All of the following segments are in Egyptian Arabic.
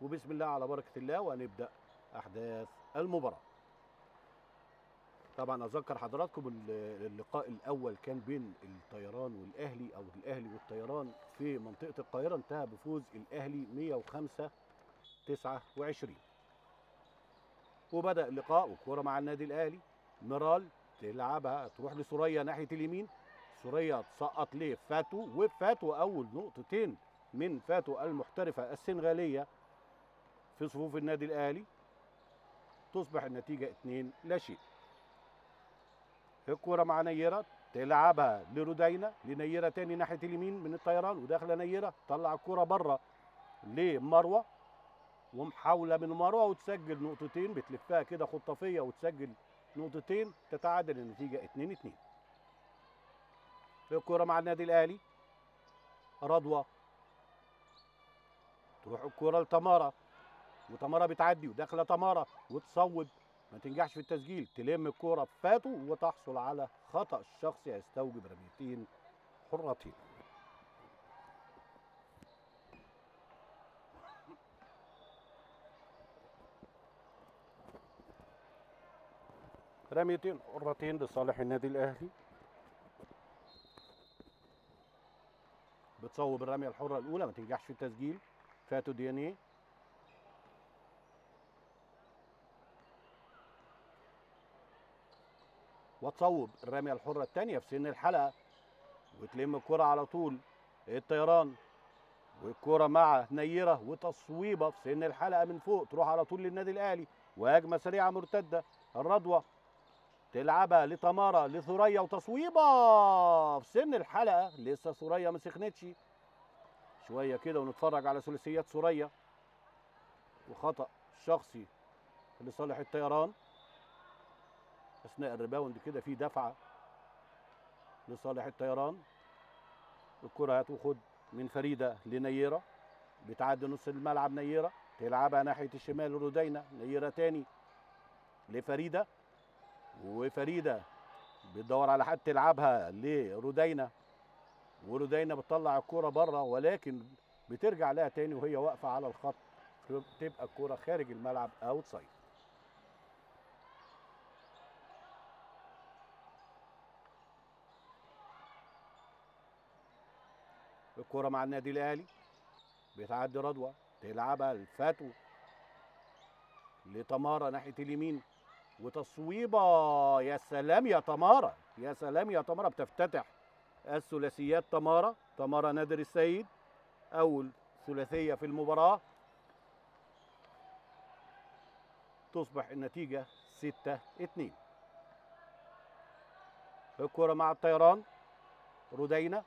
وبسم الله على بركه الله وهنبدا احداث المباراه طبعا اذكر حضراتكم ال- اللقاء الاول كان بين الطيران والاهلي او الاهلي والطيران في منطقه القاهره انتهى بفوز الاهلي 105 29 وبدا اللقاء والكوره مع النادي الاهلي ميرال تلعبها تروح لسوريا ناحيه اليمين سوريا تسقط لفاتو وفاتو اول نقطتين من فاتو المحترفه السنغاليه في صفوف النادي الاهلي تصبح النتيجه 2 لا شيء الكوره مع نيره تلعبها لرودينا لنيره تاني ناحيه اليمين من الطيران وداخله نيره طلع الكوره بره لمروه ومحاوله من مروه وتسجل نقطتين بتلفها كده خطافيه وتسجل نقطتين تتعادل النتيجه 2 2 الكوره مع النادي الاهلي رضوى تروح الكوره لتمارا وتمارا بتعدي وداخله تمارا وتصوب ما تنجحش في التسجيل تلم الكوره فاتو وتحصل على خطا شخصي يستوجب رميتين حرتين رميتين حرتين لصالح النادي الاهلي بتصوب الرميه الحره الاولى ما تنجحش في التسجيل فاتو ديانيه وتصوب الرميه الحره الثانيه في سن الحلقه وتلم الكره على طول الطيران والكره مع نيره وتصويبه في سن الحلقه من فوق تروح على طول للنادي الاهلي وهجمه سريعه مرتده الرضوه تلعبها لتمارا لثريا وتصويبه في سن الحلقه لسه ثريا ما سخنتش شويه كده ونتفرج على ثلاثيات ثريا وخطا شخصي لصالح الطيران اثناء الريباوند كده في دفعه لصالح الطيران الكره هتاخد من فريده لنيره بتعدي نص الملعب نيره تلعبها ناحيه الشمال رودينا نيره تاني لفريده وفريده بتدور على حد تلعبها لرودينا ورودينا بتطلع الكوره بره ولكن بترجع لها تاني وهي واقفه على الخط تبقى الكوره خارج الملعب اوت سايد الكوره مع النادي الاهلي بتعدي رضوى تلعبها لفاتو لتمارا ناحيه اليمين وتصويبه يا سلام يا تمارا يا سلام يا تمارا بتفتتح الثلاثيات تمارا تمارا نادر السيد اول ثلاثيه في المباراه تصبح النتيجه 6 2 الكره مع الطيران رودينا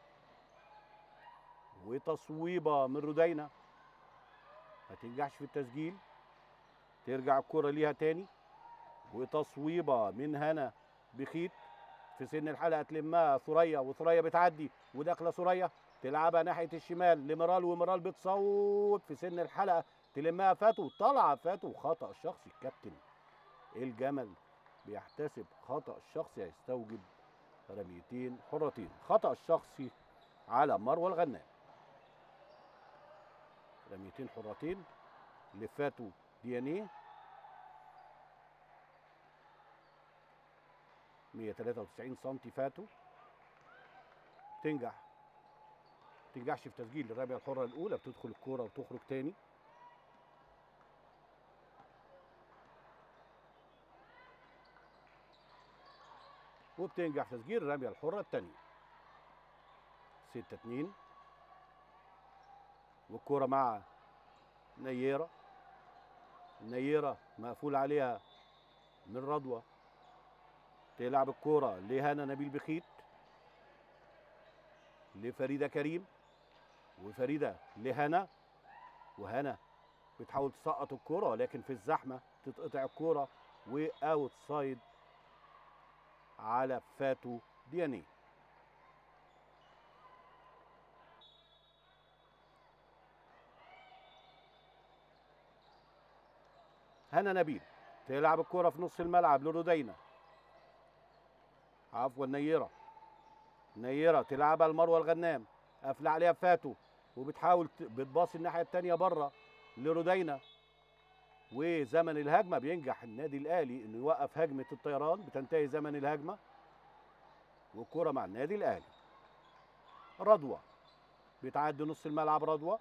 وتصويبه من رودينا ما تنجحش في التسجيل ترجع الكره ليها تاني وتصويبه من هنا بخيت في سن الحلقه تلمها ثريا وثريا بتعدي وداخله ثريا تلعبها ناحيه الشمال لمرال ومرال بتصوب في سن الحلقه تلمها فاتو طالعه فاتو خطا شخصي الكابتن الجمل بيحتسب خطا شخصي هيستوجب رميتين حرتين خطا الشخصي على مروه الغنام رميتين حرتين لفاتو ديانيه 193 سم فاتو تنجح تنجحش في تسجيل الرابعه الحره الاولى بتدخل الكوره وتخرج تاني وبتنجح في تسجيل الرميه الحره الثانيه 6 2 والكوره مع نيره نيره مقفول عليها من رضوى تلعب الكوره لهنا نبيل بخيت لفريده كريم وفريده لهنا وهنا بتحاول تسقط الكوره ولكن في الزحمه تتقطع الكوره واوت سايد على فاتو دياني هنا نبيل تلعب الكرة في نص الملعب لرودينا عفوا نيرة نيرة تلعبها لمروة الغنام قافلة عليها فاتو وبتحاول ت- بتباصي الناحية التانية بره لرودينا وزمن الهجمه بينجح النادي الاهلي انه يوقف هجمه الطيران بتنتهي زمن الهجمه والكره مع النادي الاهلي رضوى بتعدي نص الملعب رضوى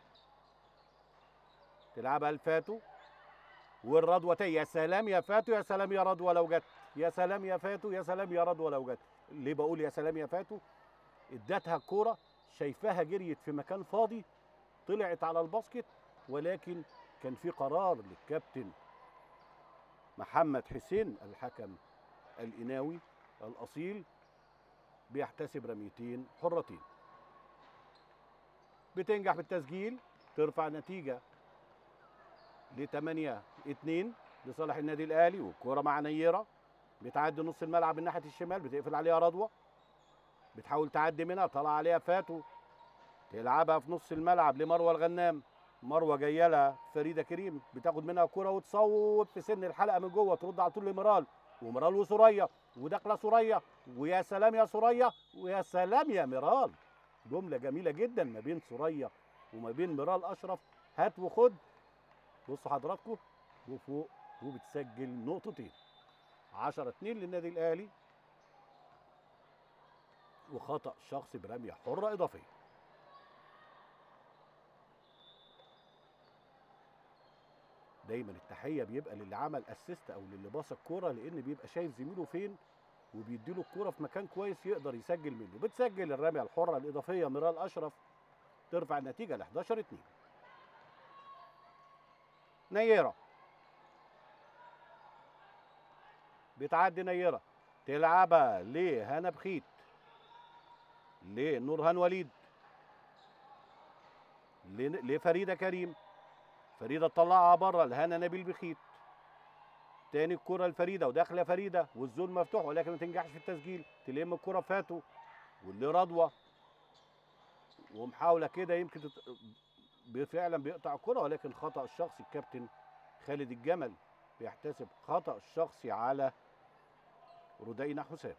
تلعبها لفاتو والرضوى تاني يا سلام يا فاتو يا سلام يا رضوى لو جت يا سلام يا فاتو يا سلام يا رضوى لو جت ليه بقول يا سلام يا فاتو ادتها الكوره شايفاها جريت في مكان فاضي طلعت على الباسكت ولكن كان في قرار للكابتن محمد حسين الحكم الإناوي الأصيل بيحتسب رميتين حرتين بتنجح بالتسجيل ترفع نتيجة ل 8 2 لصالح النادي الأهلي والكرة مع نيرة بتعدي نص الملعب من ناحية الشمال بتقفل عليها رضوى بتحاول تعدي منها طلع عليها فاتو تلعبها في نص الملعب لمروه الغنام مروه جايه لها فريده كريم بتاخد منها كرة وتصوب في سن الحلقه من جوه ترد على طول لمرال ومرال وسوريا وداخله سوريا ويا سلام يا سوريا ويا سلام يا مرال جمله جميله جدا ما بين سوريا وما بين مرال اشرف هات وخد بصوا حضراتكم وفوق وبتسجل نقطتين 10 2 للنادي الاهلي وخطا شخصي برميه حره اضافيه دايما التحيه بيبقى للي عمل اسيست او للي باص الكوره لان بيبقى شايف زميله فين وبيديله الكوره في مكان كويس يقدر يسجل منه بتسجل الرميه الحره الاضافيه ميرال اشرف ترفع النتيجه ل 11 2 نيره بتعدي نيره تلعبها لهنا بخيت لنورهان وليد ل- لفريده كريم فريده تطلعها بره لهنا نبيل بخيت تاني الكره لفريده وداخله فريده والزون مفتوح ولكن ما تنجحش في التسجيل تلم الكره فاتو واللي رضوى ومحاوله كده يمكن تت... ب- فعلا بيقطع الكره ولكن خطا الشخصي الكابتن خالد الجمل بيحتسب خطا الشخصي على رودينا حسام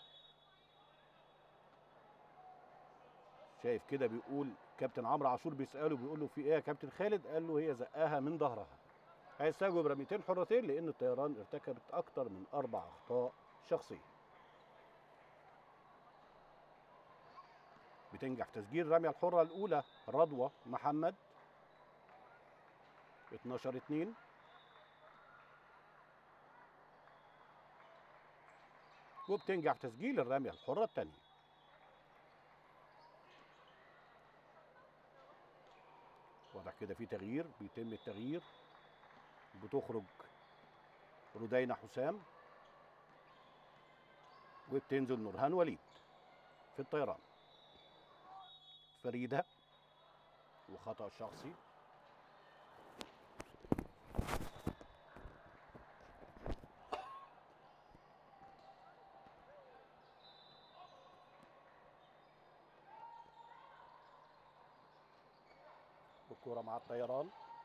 شايف كده بيقول كابتن عمرو عاشور بيساله بيقول له في ايه يا كابتن خالد قال له هي زقاها من ظهرها هيستجوب رميتين حرتين لان الطيران ارتكبت اكتر من اربع اخطاء شخصيه بتنجح تسجيل الرميه الحره الاولى رضوى محمد 12 2 وبتنجح في تسجيل الرميه الحره الثانيه واضح كده في تغيير بيتم التغيير بتخرج رودينا حسام وبتنزل نورهان وليد في الطيران فريده وخطا شخصي الكرة مع الطيران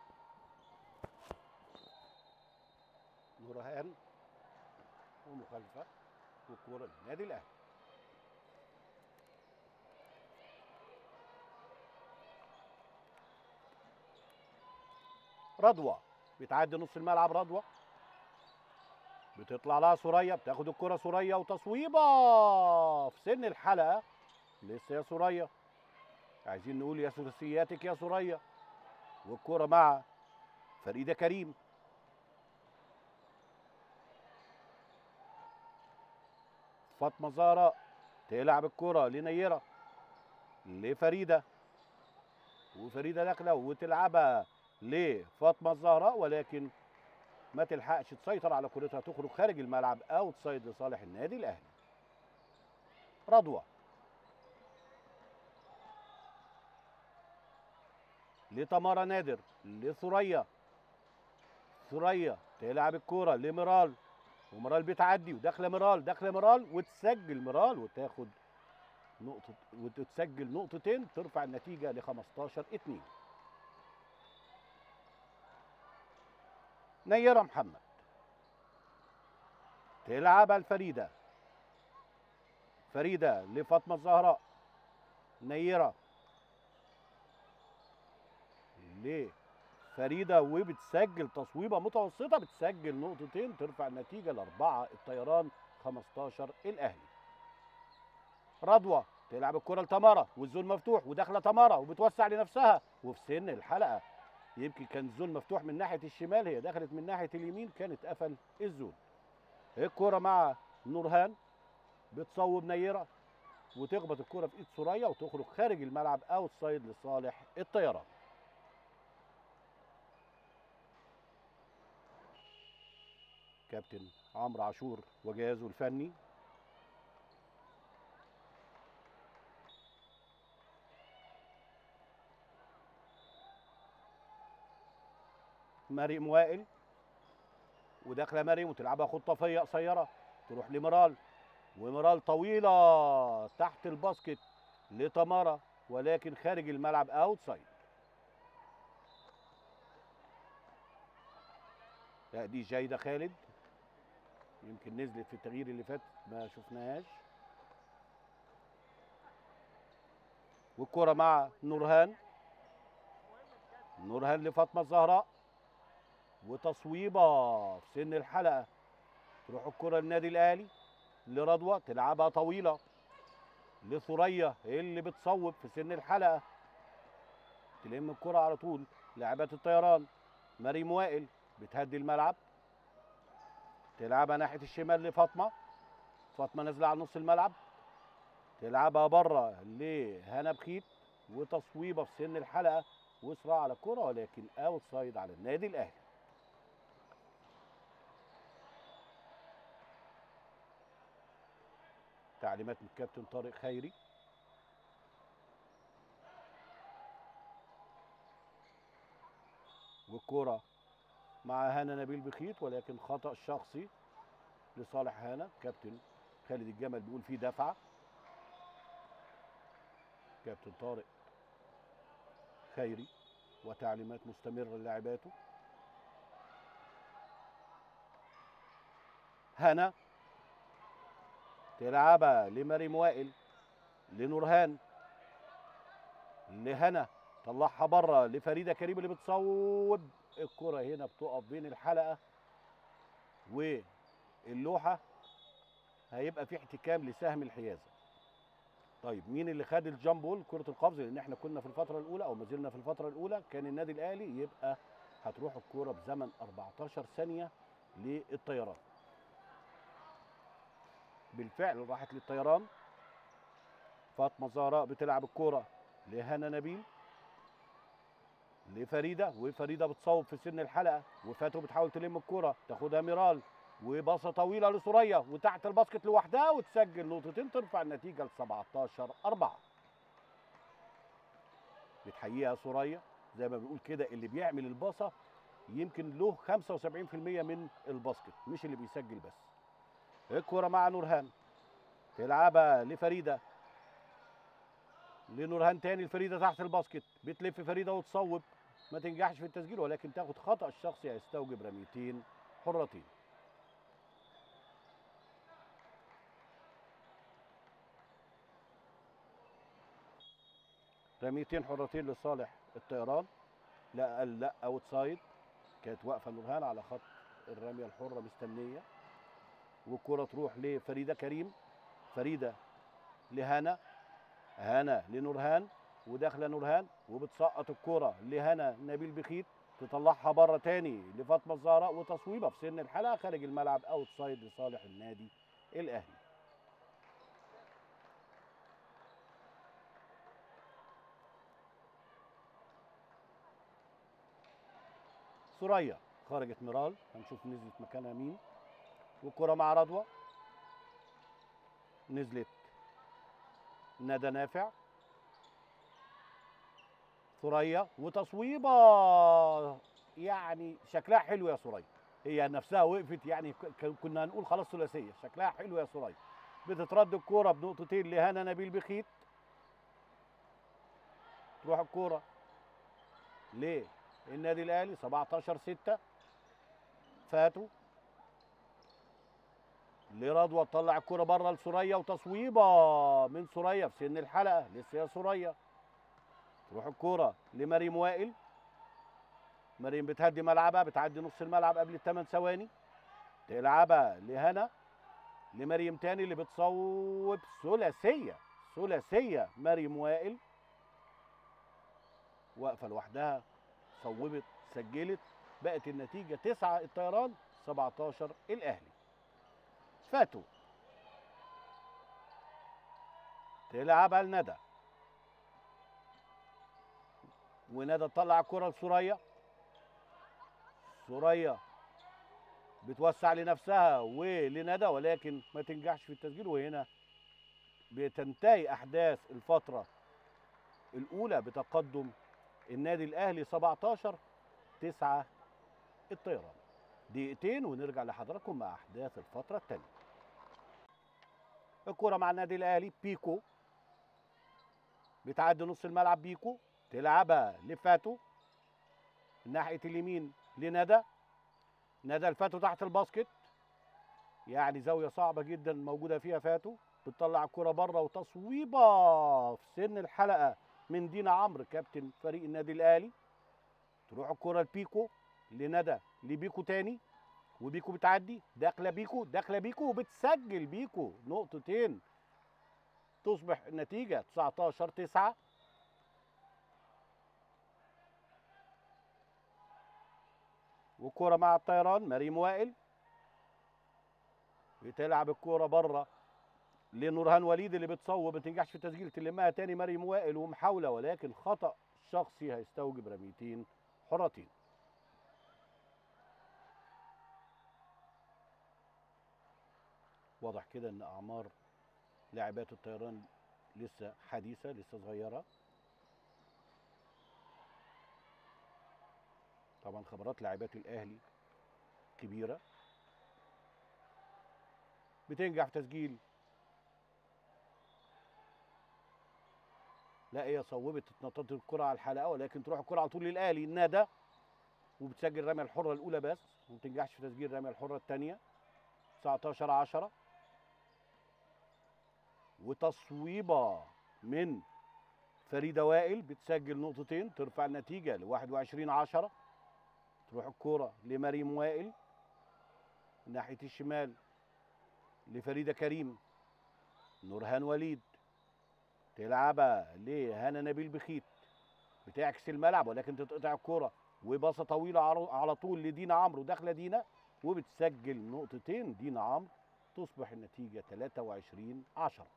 نورهان ومخالفة والكرة للنادي الأهلي رضوى بتعدي نص الملعب رضوى بتطلع لها سوريا بتاخد الكرة سوريا وتصويبة في سن الحلقة لسه يا سوريا عايزين نقول يا ثلاثياتك يا سوريا والكرة مع فريدة كريم فاطمة زهراء تلعب الكرة لنيرة لفريدة وفريدة داخلة وتلعبها لفاطمة الزهراء ولكن ما تلحقش تسيطر على كرتها تخرج خارج الملعب اوت سايد لصالح النادي الاهلي رضوى لتمارا نادر لثريا ثريا تلعب الكرة لميرال وميرال بتعدي وداخله ميرال داخله ميرال وتسجل ميرال وتاخد نقطة وتسجل نقطتين ترفع النتيجة ل 15 2 نيرة محمد تلعبها الفريدة فريدة لفاطمة الزهراء نيرة فريده وبتسجل تصويبه متوسطه بتسجل نقطتين ترفع النتيجه لاربعه الطيران 15 الاهلي رضوى تلعب الكره لتمارا والزون مفتوح وداخله تمارا وبتوسع لنفسها وفي سن الحلقه يمكن كان الزون مفتوح من ناحيه الشمال هي دخلت من ناحيه اليمين كانت قفل الزون الكره مع نورهان بتصوب نيره وتخبط الكره في ايد سوريا وتخرج خارج الملعب اوت سايد لصالح الطيران كابتن عمرو عاشور وجهازه الفني مريم وائل وداخله مريم وتلعبها خطافيه قصيره تروح لمرال ومرال طويله تحت الباسكت لتمارا ولكن خارج الملعب اوت سايد لا دي جايده خالد يمكن نزلت في التغيير اللي فات ما شفناهاش والكرة مع نورهان نورهان لفاطمة الزهراء وتصويبة في سن الحلقة تروح الكرة للنادي الأهلي لرضوى تلعبها طويلة لثريا اللي بتصوب في سن الحلقة تلم الكرة على طول لاعبات الطيران مريم وائل بتهدي الملعب تلعبها ناحيه الشمال لفاطمه فاطمه نازله على نص الملعب تلعبها بره لهنا بخيت وتصويبه في سن الحلقه وصراع على الكره ولكن اوت سايد على النادي الاهلي تعليمات من الكابتن طارق خيري والكره مع هنا نبيل بخيت ولكن خطا شخصي لصالح هنا كابتن خالد الجمل بيقول فيه دفعه كابتن طارق خيري وتعليمات مستمره للاعباته هنا تلعبها لمريم وائل لنورهان لهنا طلعها بره لفريده كريم اللي بتصوب الكره هنا بتقف بين الحلقه واللوحه هيبقى في احتكام لسهم الحيازه طيب مين اللي خد الجامب بول كره القفز لان احنا كنا في الفتره الاولى او ما زلنا في الفتره الاولى كان النادي الاهلي يبقى هتروح الكوره بزمن 14 ثانيه للطيران بالفعل راحت للطيران فاطمه زهراء بتلعب الكوره لهنا نبيل لفريده وفريده بتصوب في سن الحلقه وفاتو بتحاول تلم الكره تاخدها ميرال وباصه طويله لسوريا وتحت الباسكت لوحدها وتسجل نقطتين ترفع النتيجه ل 17 4 بتحييها سوريا زي ما بنقول كده اللي بيعمل الباصه يمكن له 75% من الباسكت مش اللي بيسجل بس الكره مع نورهان تلعبها لفريده لنورهان تاني الفريده تحت الباسكت بتلف فريده وتصوب ما تنجحش في التسجيل ولكن تاخد خطا الشخصي هيستوجب رميتين حرتين رميتين حرتين لصالح الطيران لا قال لا اوت سايد كانت واقفه نورهان على خط الرميه الحره مستنيه والكره تروح لفريده كريم فريده لهنا هنا لنورهان وداخله نورهان وبتسقط الكره لهنا نبيل بخيت تطلعها بره تاني لفاطمه الزهراء وتصويبه في سن الحلقه خارج الملعب اوت سايد لصالح النادي الاهلي سوريا خرجت ميرال هنشوف نزلت مكانها مين والكره مع رضوى نزلت ندى نافع ثريا وتصويبه يعني شكلها حلو يا ثريا هي نفسها وقفت يعني ك- كنا هنقول خلاص ثلاثيه شكلها حلو يا ثريا بتترد الكوره بنقطتين لهنا نبيل بخيت تروح الكوره ليه النادي الاهلي 17 6 فاتوا لرضوى تطلع الكرة بره لسوريا وتصويبة من سوريا في سن الحلقة لسه يا سوريا تروح الكرة لمريم وائل مريم بتهدي ملعبها بتعدي نص الملعب قبل الثمان ثواني تلعبها لهنا لمريم تاني اللي بتصوب ثلاثيه ثلاثيه مريم وائل واقفه لوحدها صوبت سجلت بقت النتيجه 9 الطيران 17 الاهلي فاتوا تلعبها لندى وندى تطلع الكره لسوريا سوريا بتوسع لنفسها ولندى ولكن ما تنجحش في التسجيل وهنا بتنتهي احداث الفتره الاولى بتقدم النادي الاهلي 17 9 الطيران دقيقتين ونرجع لحضراتكم مع احداث الفتره الثانيه الكره مع النادي الاهلي بيكو بتعدي نص الملعب بيكو تلعبها لفاتو ناحيه اليمين لندى ندى الفاتو تحت الباسكت يعني زاويه صعبه جدا موجوده فيها فاتو بتطلع الكره بره وتصويبه في سن الحلقه من دينا عمرو كابتن فريق النادي الاهلي تروح الكره لبيكو لندى لبيكو تاني وبيكو بتعدي داخله بيكو داخله بيكو وبتسجل بيكو نقطتين تصبح النتيجه 19 9 والكرة مع الطيران مريم وائل بتلعب الكرة بره لنورهان وليد اللي بتصوب ما تنجحش في التسجيل تلمها تاني مريم وائل ومحاولة ولكن خطأ شخصي هيستوجب رميتين حرتين واضح كده ان اعمار لاعبات الطيران لسه حديثة لسه صغيرة طبعا خبرات لاعبات الاهلي كبيره بتنجح في تسجيل لا هي صوبت اتنططت الكره على الحلقه ولكن تروح الكره على طول للاهلي الندى وبتسجل الرميه الحره الاولى بس وما بتنجحش في تسجيل الرميه الحره الثانيه 19 10 وتصويبه من فريده وائل بتسجل نقطتين ترفع النتيجه ل 21 10 تروح الكرة لمريم وائل ناحية الشمال لفريدة كريم نورهان وليد تلعبها لهنا نبيل بخيت بتعكس الملعب ولكن تتقطع الكرة وباصة طويلة على طول لدينا عمرو داخلة دينا وبتسجل نقطتين دينا عمرو تصبح النتيجة 23 10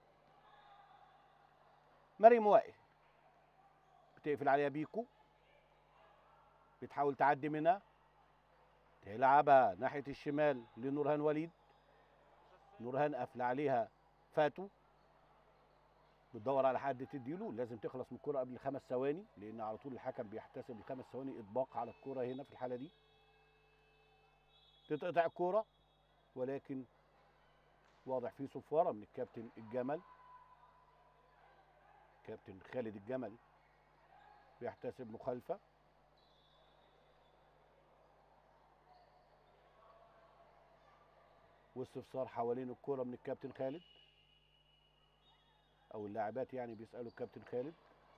مريم وائل بتقفل عليها بيكو بتحاول تعدي منها تلعبها ناحيه الشمال لنورهان وليد نورهان قافله عليها فاتو بتدور على حد تديله لازم تخلص من الكره قبل خمس ثواني لان على طول الحكم بيحتسب الخمس ثواني اطباق على الكره هنا في الحاله دي تتقطع الكوره ولكن واضح في صفاره من الكابتن الجمل كابتن خالد الجمل بيحتسب مخالفه واستفسار حوالين الكرة من الكابتن خالد او اللاعبات يعني بيسالوا الكابتن خالد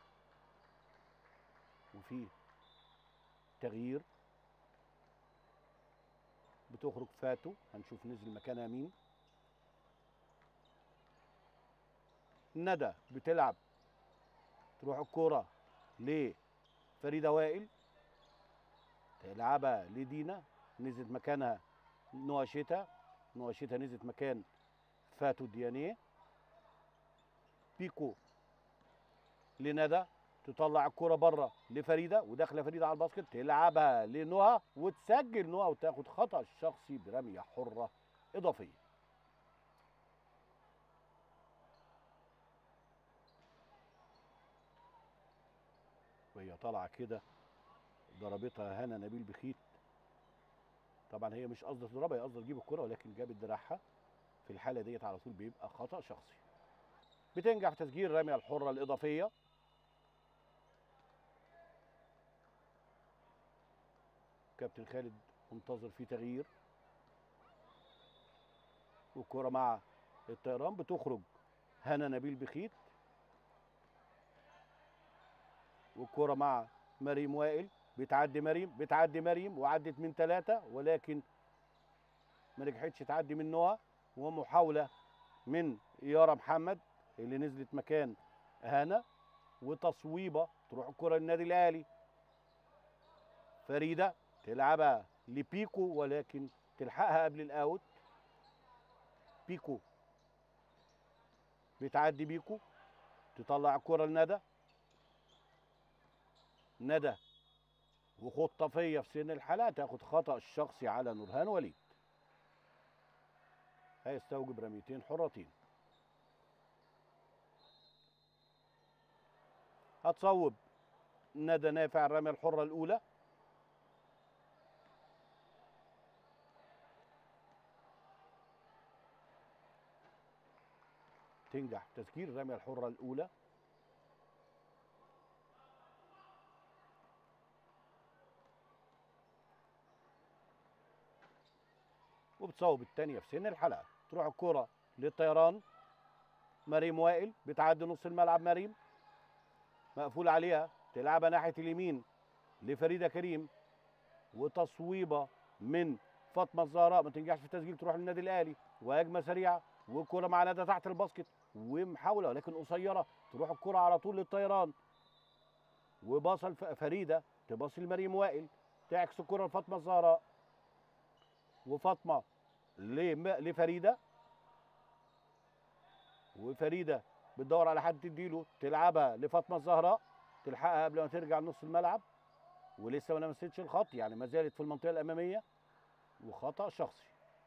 وفي تغيير بتخرج فاتو هنشوف نزل مكانها مين ندى بتلعب تروح الكرة لفريدة وائل تلعبها لدينا نزلت مكانها نوى شتا نوى شتا نزلت مكان فاتو ديانيه بيكو لندى تطلع الكرة بره لفريده وداخله فريده على الباسكت تلعبها لنهى وتسجل نهى وتاخد خطا شخصي برميه حره اضافيه وهي طالعه كده ضربتها هنا نبيل بخيت طبعا هي مش قصدها تضربها هي قصدها تجيب الكرة ولكن جابت دراعها في الحاله ديت على طول بيبقى خطا شخصي بتنجح في تسجيل الرميه الحره الاضافيه كابتن خالد منتظر في تغيير والكرة مع الطيران بتخرج هنا نبيل بخيت والكرة مع مريم وائل بتعدي مريم بتعدي مريم وعدت من ثلاثة ولكن ما نجحتش تعدي من نوها ومحاولة من يارا محمد اللي نزلت مكان هنا وتصويبة تروح الكرة للنادي الأهلي فريدة تلعبها لبيكو ولكن تلحقها قبل الأوت بيكو بتعدي بيكو تطلع الكرة لندى ندى وخطافية في سن الحلقة تاخد خطأ الشخصي على نورهان وليد هيستوجب رميتين حرتين هتصوب ندى نافع الرمية الحرة الأولى تنجح تسجيل الرمية الحرة الأولى وبتصوب الثانية في سن الحلقة تروح الكرة للطيران مريم وائل بتعدي نص الملعب مريم مقفول عليها تلعبها ناحية اليمين لفريدة كريم وتصويبة من فاطمة الزهراء ما تنجحش في التسجيل تروح للنادي الأهلي وهجمة سريعة والكرة مع ندى تحت الباسكت ومحاولة ولكن قصيرة تروح الكرة على طول للطيران وباصل فريدة تباصي لمريم وائل تعكس الكرة لفاطمة الزهراء وفاطمة لم- لفريدة وفريدة بتدور على حد تديله تلعبها لفاطمة الزهراء تلحقها قبل ما ترجع نص الملعب ولسه ما لمستش الخط يعني ما زالت في المنطقة الأمامية وخطأ شخصي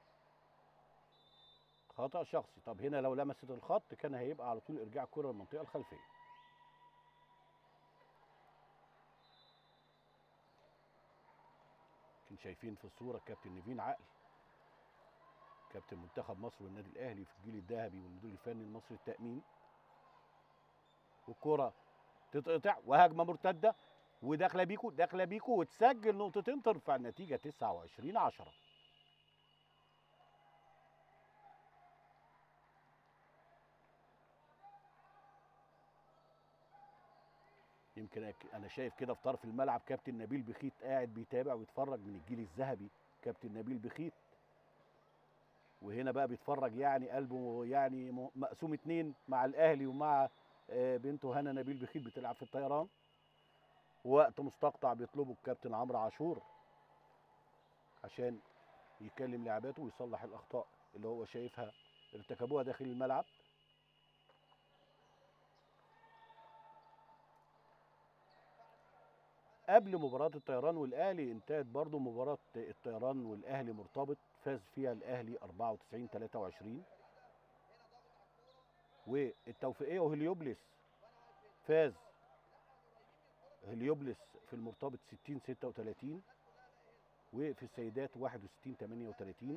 خطأ شخصي طب هنا لو لمست الخط كان هيبقى على طول ارجاع كرة للمنطقة الخلفية يمكن شايفين في الصورة كابتن نيفين عقل كابتن منتخب مصر والنادي الأهلي في الجيل الذهبي والمدير الفني المصري التأمين والكرة تتقطع وهجمة مرتدة وداخلة بيكو داخلة بيكو وتسجل نقطتين ترفع النتيجة 29 10 يمكن أك- انا شايف كده في طرف الملعب كابتن نبيل بخيت قاعد بيتابع ويتفرج من الجيل الذهبي كابتن نبيل بخيت وهنا بقى بيتفرج يعني قلبه يعني م- مقسوم اتنين مع الاهلي ومع آه، بنته هنا نبيل بخيت بتلعب في الطيران وقت مستقطع بيطلبه الكابتن عمرو عاشور عشان يكلم لاعباته ويصلح الاخطاء اللي هو شايفها ارتكبوها داخل الملعب قبل مباراة الطيران والأهلي انتهت برضو مباراة الطيران والأهلي مرتبط فاز فيها الأهلي 94 23 والتوفيقية وهليوبلس فاز هليوبلس في المرتبط 60 36 وفي السيدات 61 38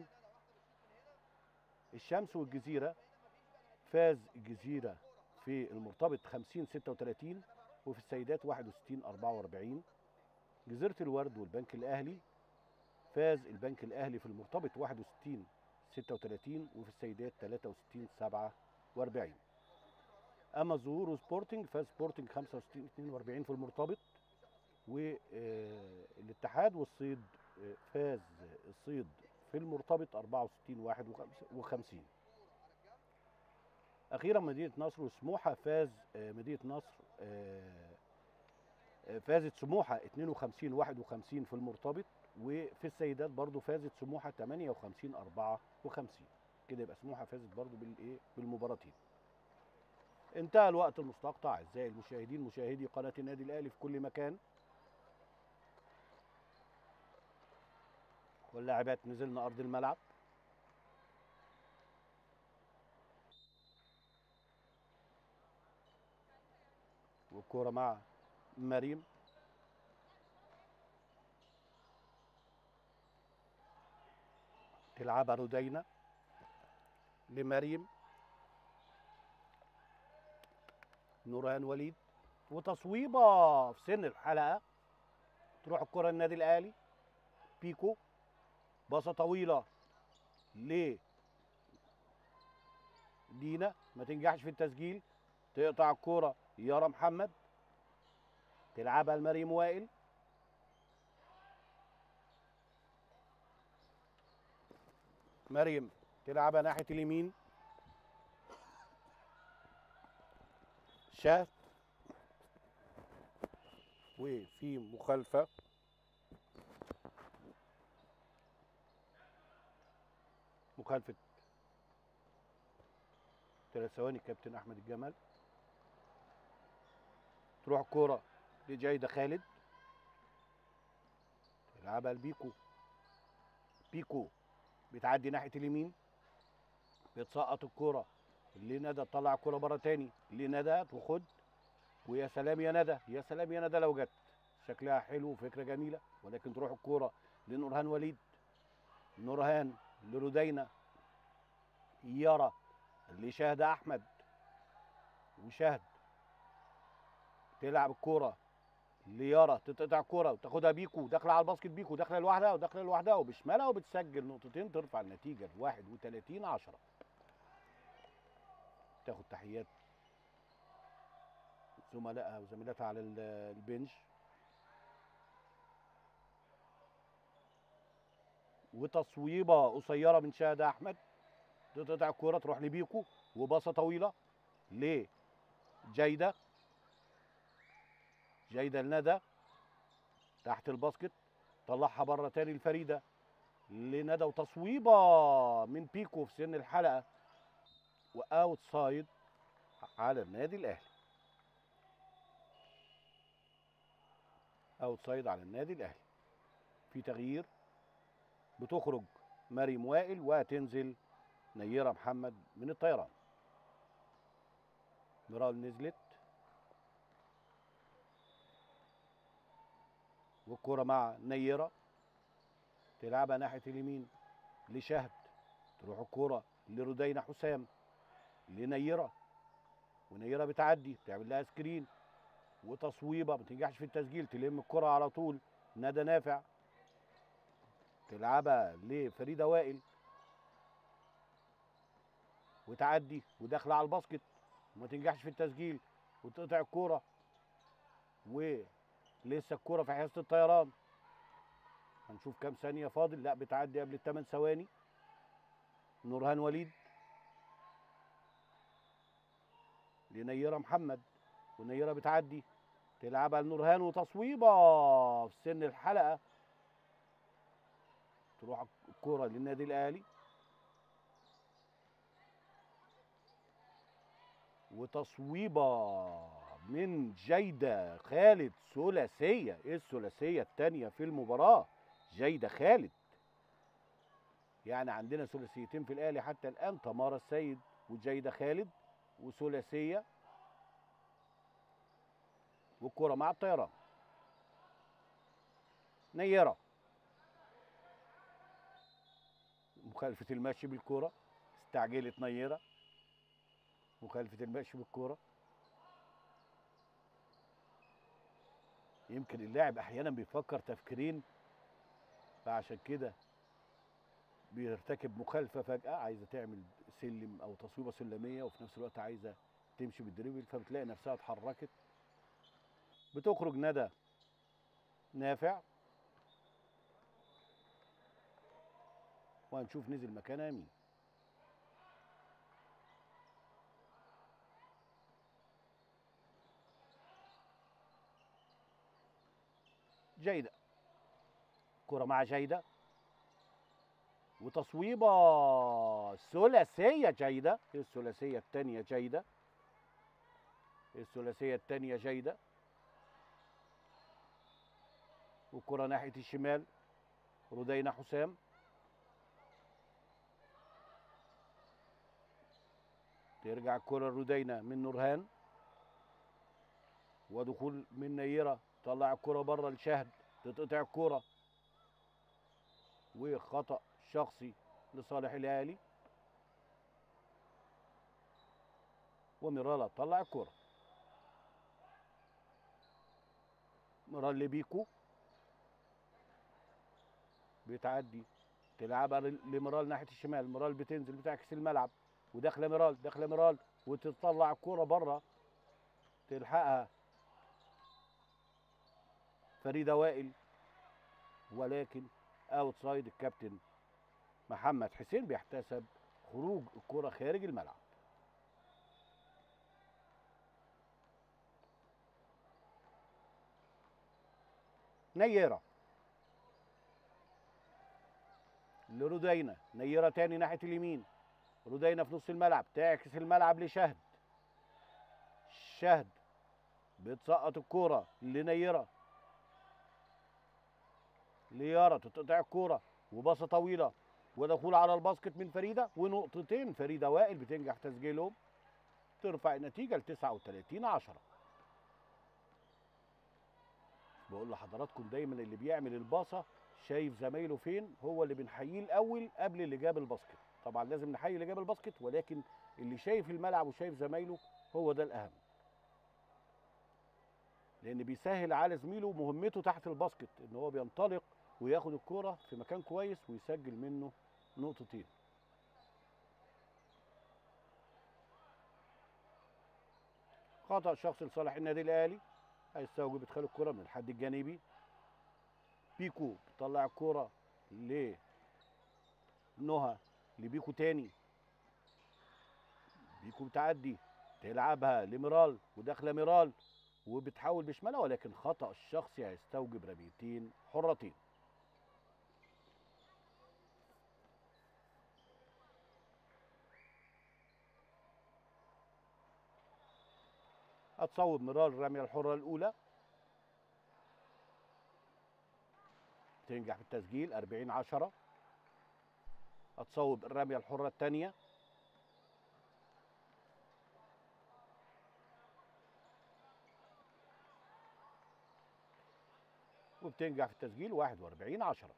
الشمس والجزيرة فاز الجزيرة في المرتبط 50 36 وفي السيدات 61 44 جزيرة الورد والبنك الأهلي فاز البنك الأهلي في المرتبط 61 36 وفي السيدات 63 47 أما الظهور وسبورتنج فاز سبورتنج 65 42 في المرتبط والاتحاد والصيد آه، فاز الصيد في المرتبط 64 51 اخيرا مدينه نصر وسموحه فاز آه، مدينه نصر آه، آه، فازت سموحه 52 51 في المرتبط وفي السيدات برضو فازت سموحه 58 54 كده يبقى سموحه فازت برضو بالايه بالمباراتين انتهى الوقت المستقطع اعزائي المشاهدين مشاهدي قناه النادي الاهلي في كل مكان واللاعبات نزلنا ارض الملعب والكرة مع مريم تلعبها رودينا لمريم نوران وليد وتصويبة في سن الحلقة تروح الكرة النادي الأهلي بيكو باصة طويلة ل دينا ما تنجحش في التسجيل تقطع الكرة يارا محمد تلعبها لمريم وائل مريم تلعبها ناحيه اليمين شهد وفي مخالفه مخالفه ثلاث ثواني كابتن احمد الجمل تروح الكوره لجايده خالد تلعبها لبيكو بيكو بتعدي ناحيه اليمين بتسقط الكوره اللي ندى تطلع الكوره بره تاني اللي ندى وخد ويا سلام يا ندى يا سلام يا ندى لو جت شكلها حلو وفكره جميله ولكن تروح الكوره لنورهان وليد نورهان لردينا يارا اللي شاهد احمد وشهد تلعب الكوره ليارا تتقطع الكوره وتاخدها بيكو داخله على الباسكت بيكو داخله لوحدها وداخله لوحدها وبشمالها وبتسجل نقطتين ترفع النتيجه ل 31 10 تاخد تحيات زملائها وزميلاتها على ال- البنش وتصويبه قصيره من شاهد احمد تقطع الكوره تروح لبيكو وباصه طويله لجيده جيده لندى تحت الباسكت طلعها بره تاني لفريده لندى وتصويبه من بيكو في سن الحلقه واوت سايد على النادي الاهلي اوت سايد على النادي الاهلي في تغيير بتخرج مريم وائل وتنزل نيره محمد من الطيران مرال نزلت والكرة مع نيرة تلعبها ناحية اليمين لشهد تروح الكرة لردينا حسام لنيرة ونيرة بتعدي بتعمل لها سكرين وتصويبة ما تنجحش في التسجيل تلم الكرة على طول ندى نافع تلعبها لفريدة وائل وتعدي وداخلة على الباسكت وما تنجحش في التسجيل وتقطع الكرة و لسه الكرة في حيازة الطيران هنشوف كام ثانية فاضل لا بتعدي قبل الثمان ثواني نورهان وليد لنيرة محمد ونيرة بتعدي تلعبها لنورهان وتصويبة في سن الحلقة تروح الكرة للنادي الأهلي وتصويبة من جيدة خالد ثلاثية ايه الثلاثية التانية في المباراة جيدة خالد يعني عندنا ثلاثيتين في الاهلي حتى الان تمارا السيد وجيدة خالد وثلاثية والكرة مع الطيران نيرة مخالفة المشي بالكرة استعجلت نيرة مخالفة المشي بالكرة يمكن اللاعب احيانا بيفكر تفكيرين فعشان كده بيرتكب مخالفه فجاه عايزه تعمل سلم او تصويبه سلميه وفي نفس الوقت عايزه تمشي بالدريبل فبتلاقي نفسها اتحركت بتخرج ندى نافع وهنشوف نزل مكانها مين جيدة كرة مع جيدة وتصويبة ثلاثية جيدة الثلاثية الثانية جيدة الثلاثية الثانية جيدة والكرة ناحية الشمال ردينا حسام ترجع الكرة لردينا من نورهان ودخول من نيرة طلع الكرة بره لشهد تتقطع الكرة وخطأ شخصي لصالح الاهلي وميرالا طلع الكرة ميرال لبيكو بتعدي تلعبها لميرال ناحية الشمال ميرال بتنزل بتعكس الملعب وداخلة ميرال داخلة ميرال وتطلع الكرة بره تلحقها فريده وائل ولكن اوت سايد الكابتن محمد حسين بيحتسب خروج الكرة خارج الملعب نيرة لرودينا نيرة تاني ناحية اليمين رودينا في نص الملعب تعكس الملعب لشهد شهد بتسقط الكرة لنيرة ليارة تقطع الكرة وباصة طويلة ودخول على الباسكت من فريدة ونقطتين فريدة وائل بتنجح تسجيلهم ترفع النتيجة ل 39 10 بقول لحضراتكم دايما اللي بيعمل الباصة شايف زمايله فين هو اللي بنحييه الأول قبل اللي جاب الباسكت طبعا لازم نحيي اللي جاب الباسكت ولكن اللي شايف الملعب وشايف زمايله هو ده الأهم لأن بيسهل على زميله مهمته تحت الباسكت إن هو بينطلق وياخد الكرة في مكان كويس ويسجل منه نقطتين خطأ شخصي لصالح النادي الأهلي هيستوجب ادخال الكرة من الحد الجانبي بيكو بيطلع الكرة ل نهى لبيكو تاني بيكو بتعدي تلعبها لميرال وداخله ميرال وبتحاول بشمالها ولكن خطأ الشخصي هيستوجب رميتين حرتين هتصوب ميرال الرمية الحرة الأولى تنجح في التسجيل 40 10 هتصوب الرمية الحرة الثانية وبتنجح في التسجيل 41 10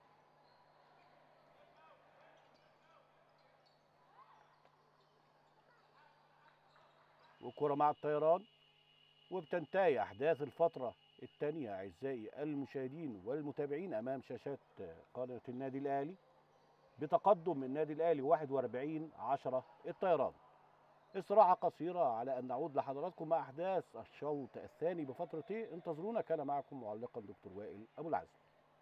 وكرة مع الطيران وبتنتهي أحداث الفترة الثانية أعزائي المشاهدين والمتابعين أمام شاشات قناة النادي الأهلي بتقدم النادي الأهلي 41 10 الطيران استراحة قصيرة على أن نعود لحضراتكم مع أحداث الشوط الثاني بفترة إيه انتظرونا كان معكم معلقا دكتور وائل أبو العزم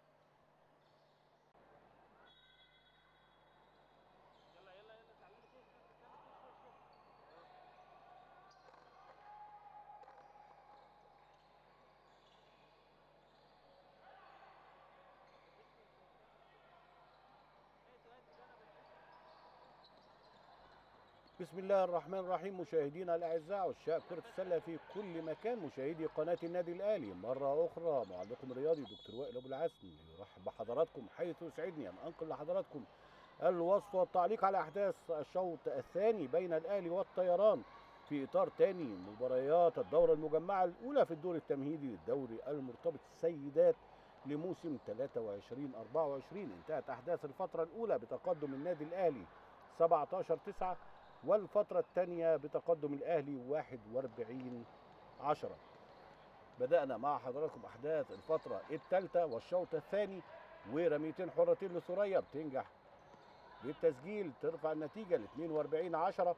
بسم الله الرحمن الرحيم مشاهدينا الاعزاء عشاق كره السله في كل مكان مشاهدي قناه النادي الاهلي مره اخرى معلقكم الرياضي دكتور وائل ابو العسل يرحب بحضراتكم حيث يسعدني ان انقل لحضراتكم الوصف والتعليق على احداث الشوط الثاني بين الاهلي والطيران في اطار ثاني مباريات الدوره المجمعه الاولى في الدور التمهيدي للدوري المرتبط السيدات لموسم 23 24 انتهت احداث الفتره الاولى بتقدم النادي الاهلي 17 9 والفترة الثانية بتقدم الأهلي 41 10 بدأنا مع حضراتكم أحداث الفترة الثالثة والشوط الثاني ورميتين حرتين لثريا بتنجح بالتسجيل ترفع النتيجة ل 42 10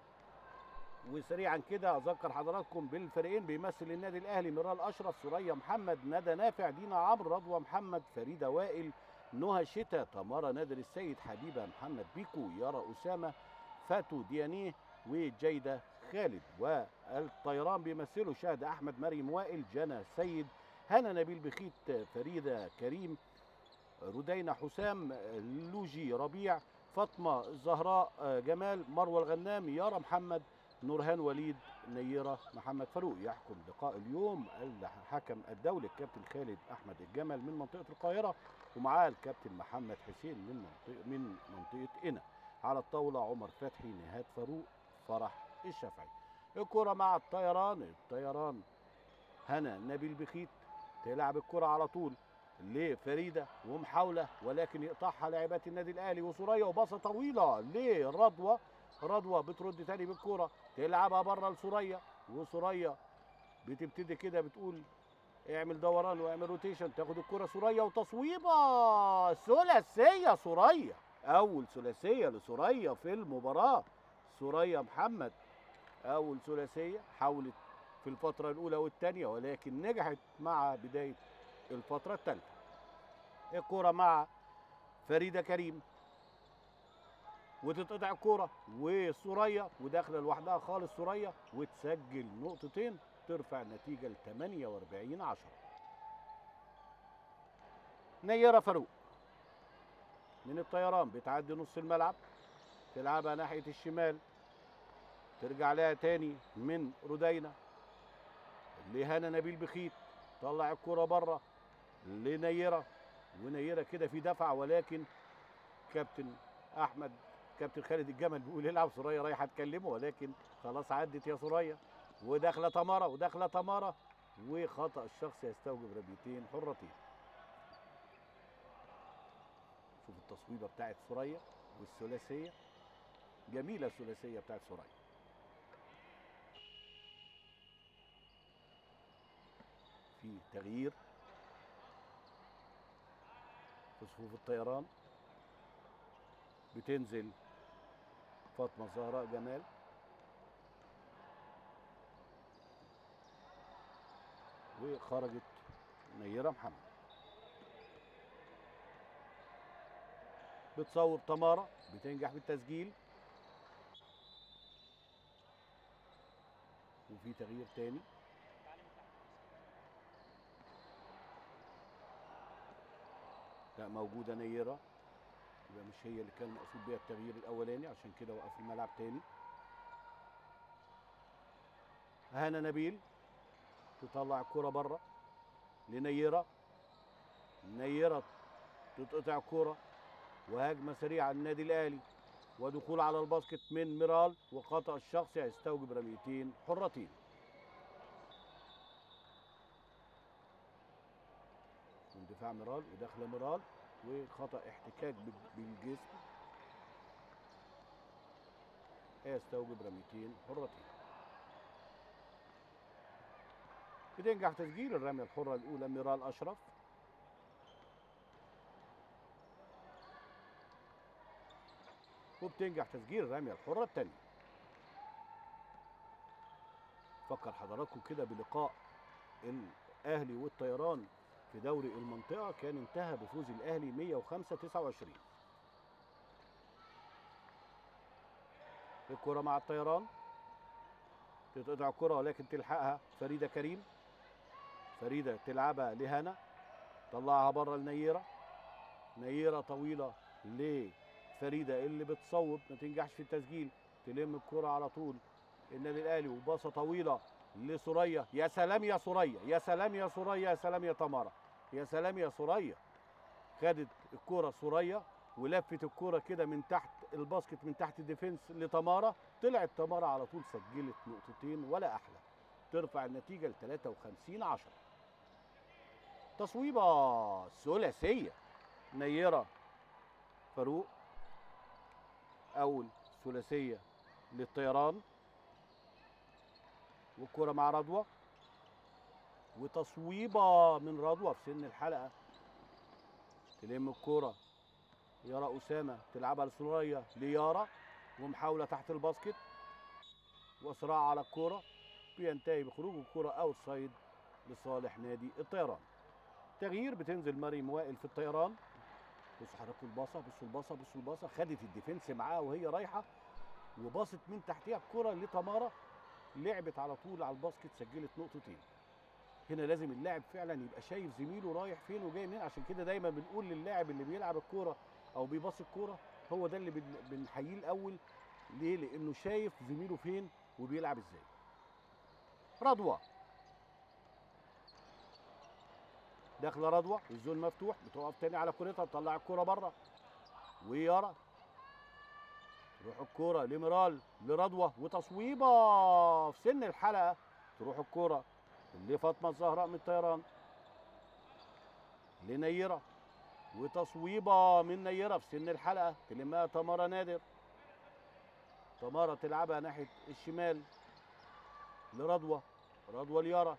وسريعا كده اذكر حضراتكم بالفريقين بيمثل النادي الاهلي ميرال اشرف سوريا محمد ندى نافع دينا عمرو رضوى محمد فريده وائل نهى شتا تمارا نادر السيد حبيبه محمد بيكو يارا اسامه فاتو ديانيه وجيدة خالد والطيران بيمثلوا شهد أحمد مريم وائل جنى سيد هنا نبيل بخيت فريدة كريم ردينا حسام لوجي ربيع فاطمة الزهراء جمال مروة الغنام يارا محمد نورهان وليد نيرة محمد فاروق يحكم لقاء اليوم الحكم الدولي الكابتن خالد أحمد الجمل من منطقة القاهرة ومعاه الكابتن محمد حسين من منطقة من منطقة قنا على الطاولة عمر فتحي نهاد فاروق فرح الشافعي الكرة مع الطيران الطيران هنا نبيل بخيت تلعب الكرة على طول لفريدة ومحاولة ولكن يقطعها لاعبات النادي الأهلي وسوريا وباصة طويلة لرضوى رضوى بترد تاني بالكرة تلعبها بره لسوريا وسوريا بتبتدي كده بتقول اعمل دوران واعمل روتيشن تاخد الكرة سوريا وتصويبة ثلاثية سوريا أول ثلاثية لسوريا في المباراة سوريا محمد أول ثلاثية حاولت في الفترة الأولى والثانية ولكن نجحت مع بداية الفترة الثالثة الكرة مع فريدة كريم وتتقطع الكوره وسوريا وداخله لوحدها خالص سوريا وتسجل نقطتين ترفع النتيجه ل 48 10 نيره فاروق من الطيران بتعدي نص الملعب تلعبها ناحيه الشمال ترجع لها تاني من ردينا لهنا نبيل بخيت طلع الكرة بره لنيرة ونيرة كده في دفع ولكن كابتن احمد كابتن خالد الجمل بيقول العب سوريا رايحه تكلمه ولكن خلاص عدت يا سوريا وداخله تمارا وداخله تمارا وخطا الشخص يستوجب رميتين حرتين شوف التصويبه بتاعت سوريا والثلاثيه جميله الثلاثيه بتاعت سوريا في تغيير في صفوف الطيران بتنزل فاطمه الزهراء جمال وخرجت نيره محمد بتصور تمارا بتنجح بالتسجيل وفي تغيير تاني لا موجوده نيره يبقى مش هي اللي كان مقصود بيها التغيير الاولاني عشان كده وقف الملعب تاني هانا نبيل تطلع الكرة بره لنيرة نيرة تتقطع الكرة وهجمة سريعة على النادي الأهلي ودخول على الباسكت من ميرال وخطأ الشخصي هيستوجب رميتين حرتين من دفاع ميرال وداخله ميرال وخطأ احتكاك بال- بالجسم هيستوجب رميتين حرتين بتنجح تسجيل الرمية الحرة الأولى ميرال أشرف وبتنجح تسجيل الرمية الحرة الثانية فكر حضراتكم كده بلقاء الأهلي والطيران في دوري المنطقة كان انتهى بفوز الأهلي 105 29 الكرة مع الطيران تتقطع الكرة ولكن تلحقها فريدة كريم فريدة تلعبها لهنا طلعها بره النيرة نيرة طويلة لفريدة اللي بتصوب ما تنجحش في التسجيل تلم الكرة على طول النادي الأهلي وباصة طويلة لسوريا يا سلام يا سوريا يا سلام يا سوريا يا سلام يا تمارا يا سلام يا سوريا خدت الكرة سوريا ولفت الكرة كده من تحت الباسكت من تحت الديفنس لتمارا طلعت تمارا على طول سجلت نقطتين ولا أحلى ترفع النتيجة ل 53 10 تصويبة ثلاثية نيرة فاروق أول ثلاثية للطيران والكرة مع رضوى وتصويبة من رضوى في سن الحلقة تلم الكرة يارا أسامة تلعبها لسوريا ليارا ومحاولة تحت الباسكت وصراع على الكرة بينتهي بخروج الكرة اوت سايد لصالح نادي الطيران تغيير بتنزل مريم وائل في الطيران بصوا حضراتكم الباصه بصوا الباصه بصوا الباصه خدت الديفنس معاها وهي رايحه وباصت من تحتها الكره لتمارا لعبت على طول على الباسكت سجلت نقطتين هنا لازم اللاعب فعلا يبقى شايف زميله رايح فين وجاي منين عشان كده دايما بنقول للاعب اللي بيلعب الكوره او بيباص الكوره هو ده اللي بن- بنحييه الاول ليه لانه شايف زميله فين وبيلعب ازاي رضوى داخله رضوى الزون مفتوح بتقف تاني على كورتها تطلع الكوره بره ويارا تروح الكوره لميرال لرضوى وتصويبه في سن الحلقه تروح الكوره لفاطمه الزهراء من الطيران لنيره وتصويبه من نيره في سن الحلقه تلمها تمارا نادر تمارا تلعبها ناحيه الشمال لرضوى رضوى ليارا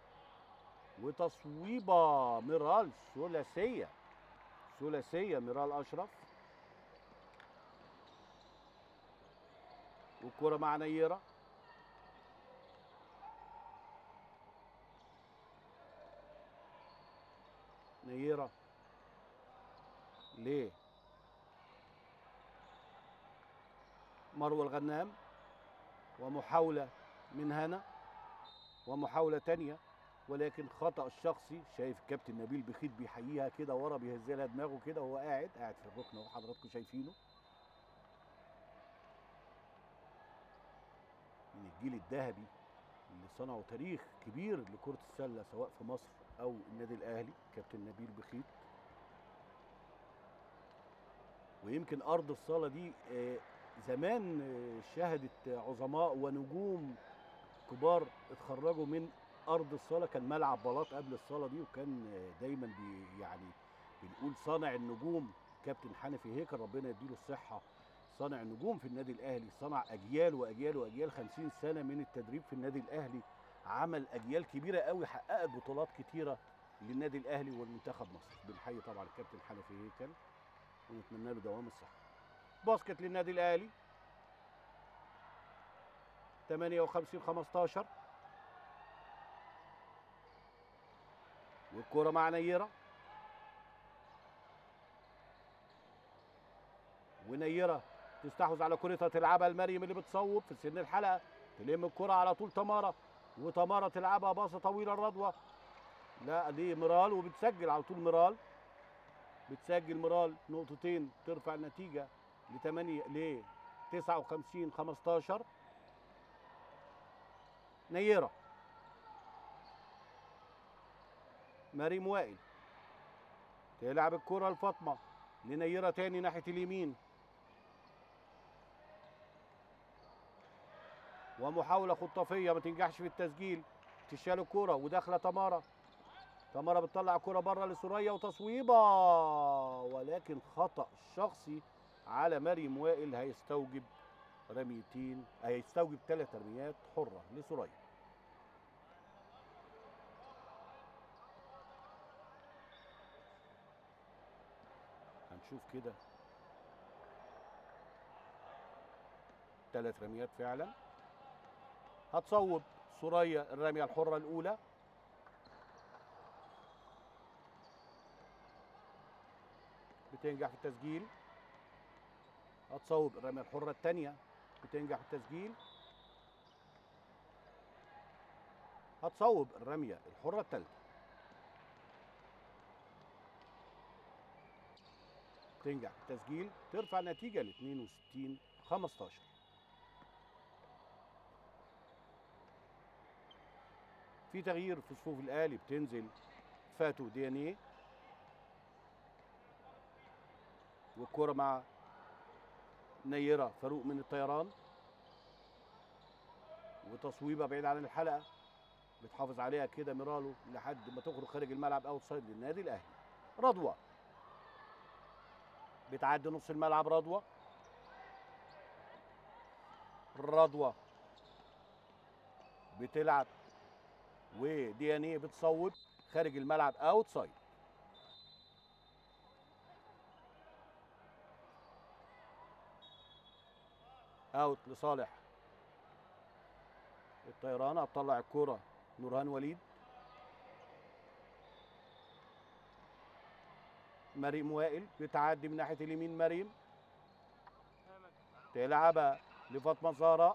وتصويبه ميرال ثلاثيه ثلاثيه ميرال اشرف والكره مع نيره نيره ليه مروه الغنام ومحاوله من هنا ومحاوله تانية ولكن خطا الشخصي شايف الكابتن نبيل بخيت بيحييها كده ورا بيهز لها دماغه كده وهو قاعد قاعد في الركن اهو حضراتكم شايفينه من الجيل الذهبي اللي صنعوا تاريخ كبير لكرة السلة سواء في مصر أو النادي الأهلي كابتن نبيل بخيت ويمكن أرض الصالة دي آه، زمان آه، شهدت عظماء ونجوم كبار اتخرجوا من أرض الصالة كان ملعب بلاط قبل الصالة دي وكان آه، دايما بي يعني بنقول صانع النجوم كابتن حنفي هيكل ربنا يديله الصحة صانع نجوم في النادي الاهلي صنع اجيال واجيال واجيال 50 سنه من التدريب في النادي الاهلي عمل اجيال كبيره قوي حققت بطولات كتيره للنادي الاهلي والمنتخب مصر بنحيي طبعا الكابتن حنفي هيكل ونتمنى له دوام الصحه باسكت للنادي الاهلي 58 15 والكرة مع نيرة ونيرة تستحوذ على كرتها تلعبها لمريم اللي بتصوب في سن الحلقه تلم الكره على طول تماره وتماره تلعبها باصه طويله لرضوى لا دي مرال وبتسجل على طول مرال بتسجل مرال نقطتين ترفع النتيجه ل 8 ل 59 15 نيره مريم وائل تلعب الكره لفاطمه لنيره تاني ناحيه اليمين ومحاوله خطافيه ما تنجحش في التسجيل تشال الكوره وداخله تمارا تمارا بتطلع الكوره بره لسوريا وتصويبه ولكن خطا شخصي على مريم وائل هيستوجب رميتين هيستوجب ثلاث رميات حره لسوريا هنشوف كده ثلاث رميات فعلا هتصوب سوريا الرميه الحره الاولى بتنجح في التسجيل هتصوب الرميه الحره الثانيه بتنجح في التسجيل هتصوب الرميه الحره الثالثه تنجح في التسجيل ترفع النتيجه ل 62 15 في تغيير في صفوف الاهلي بتنزل فاتو ديانيه والكرة مع نيرة فاروق من الطيران وتصويبة بعيد عن الحلقة بتحافظ عليها كده ميرالو لحد ما تخرج خارج الملعب اوت سايد للنادي الاهلي رضوى بتعدي نص الملعب رضوى رضوى بتلعب ودي ان ايه بتصوب خارج الملعب اوت سايد اوت لصالح الطيران هتطلع الكرة نورهان وليد مريم وائل بتعدي من ناحية اليمين مريم تلعبها لفاطمة زهراء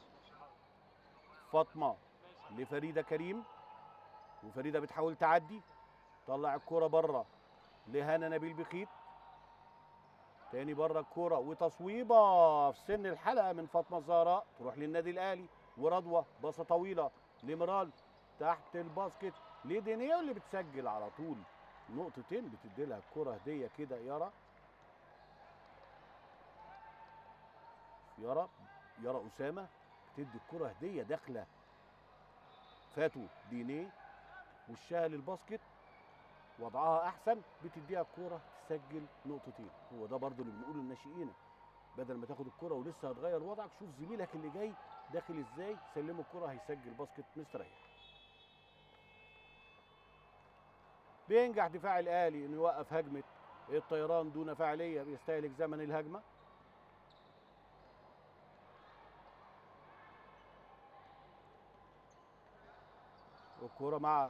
فاطمة لفريدة كريم وفريدة بتحاول تعدي طلع الكرة بره لهنا نبيل بخيت تاني بره الكرة وتصويبة في سن الحلقة من فاطمة الزهراء تروح للنادي الأهلي ورضوى باصة طويلة لمرال تحت الباسكت لدينيا اللي بتسجل على طول نقطتين بتدي لها الكرة هدية كده يارا يارا يارا أسامة بتدي الكرة هدية داخلة فاتو دينيه وشها للباسكت وضعها احسن بتديها الكوره تسجل نقطتين هو ده برضو اللي بنقوله للناشئين بدل ما تاخد الكوره ولسه هتغير وضعك شوف زميلك اللي جاي داخل ازاي سلمه الكوره هيسجل باسكت مستريح بينجح دفاع الاهلي انه يوقف هجمه الطيران دون فاعليه بيستهلك زمن الهجمه والكوره مع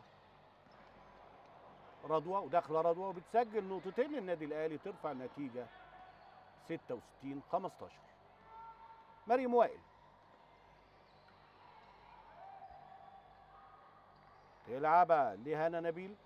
رضوى وداخله رضوى وبتسجل نقطتين للنادي الاهلي ترفع النتيجه 66 15 مريم وائل تلعبها لهنا نبيل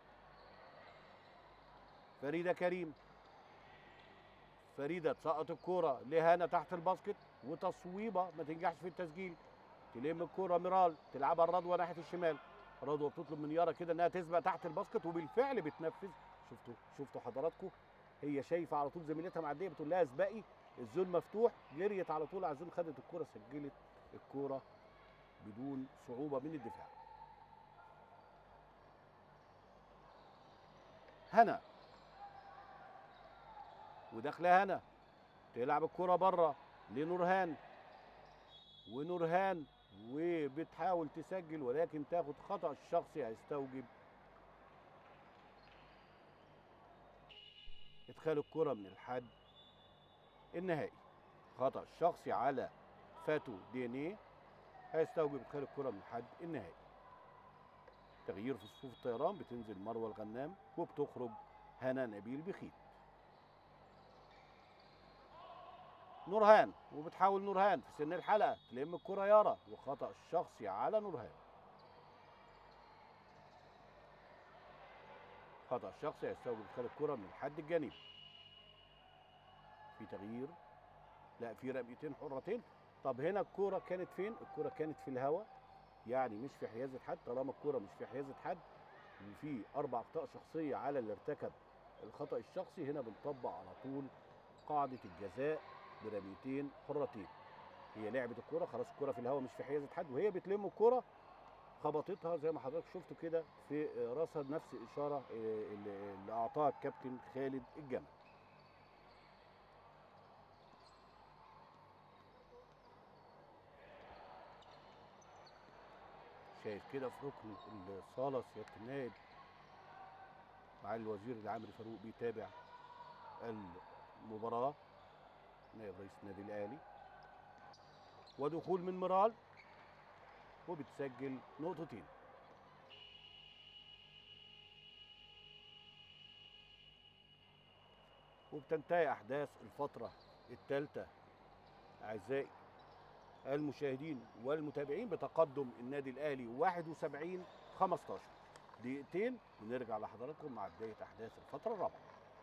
فريدة كريم فريدة تسقط الكورة لهنا تحت الباسكت وتصويبة ما تنجحش في التسجيل تلم الكورة ميرال تلعبها الرضوة ناحية الشمال رضوة بتطلب من يارا كده انها تسبق تحت الباسكت وبالفعل بتنفذ شفتوا شفتوا حضراتكم هي شايفة على طول زميلتها معدية بتقول لها اسبقي الزون مفتوح جريت على طول على الزون خدت الكورة سجلت الكورة بدون صعوبة من الدفاع هنا وداخله هنا تلعب الكرة بره لنورهان ونورهان وبتحاول تسجل ولكن تاخد خطأ الشخصي هيستوجب ادخال الكرة من الحد النهائي خطأ شخصي على فاتو دينيه هيستوجب ادخال الكرة من الحد النهائي تغيير في صفوف الطيران بتنزل مروه الغنام وبتخرج هنا نبيل بخيت نورهان وبتحاول نورهان في سن الحلقه تلم الكره يارا وخطا شخصي على نورهان خطا شخصي يستوجب ادخال الكره من الحد الجانبي في تغيير لا في رميتين حرتين طب هنا الكوره كانت فين الكوره كانت في الهواء يعني مش في حيازه حد طالما الكوره مش في حيازه حد وفي اربع اخطاء شخصيه على اللي ارتكب الخطا الشخصي هنا بنطبق على طول قاعده الجزاء برميتين حرتين هي لعبت الكوره خلاص الكوره في الهواء مش في حيازه حد وهي بتلم الكوره خبطتها زي ما حضرتك شفتوا كده في راسها نفس الاشاره اللي اللي اعطاها الكابتن خالد الجمل شايف كده في ركن الصاله سياده النائب معالي الوزير العامري فاروق بيتابع المباراه نائب رئيس النادي الاهلي ودخول من مرال وبتسجل نقطتين وبتنتهي احداث الفتره الثالثه اعزائي المشاهدين والمتابعين بتقدم النادي الاهلي 71 15 دقيقتين ونرجع لحضراتكم مع بدايه احداث الفتره الرابعه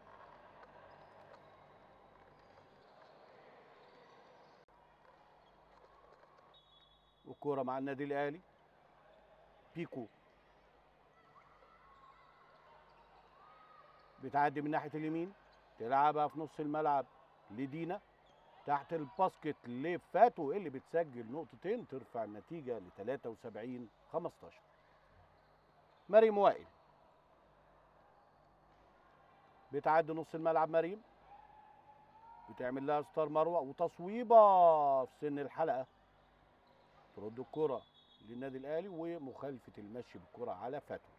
والكوره مع النادي الاهلي بيكو بتعدي من ناحيه اليمين تلعبها في نص الملعب لدينا تحت الباسكت لفاتو اللي بتسجل نقطتين ترفع النتيجه ل 73 15 مريم وائل بتعدي نص الملعب مريم بتعمل لها ستار مروه وتصويبه في سن الحلقه ترد الكره للنادي الاهلي ومخالفه المشي بالكره على فاتو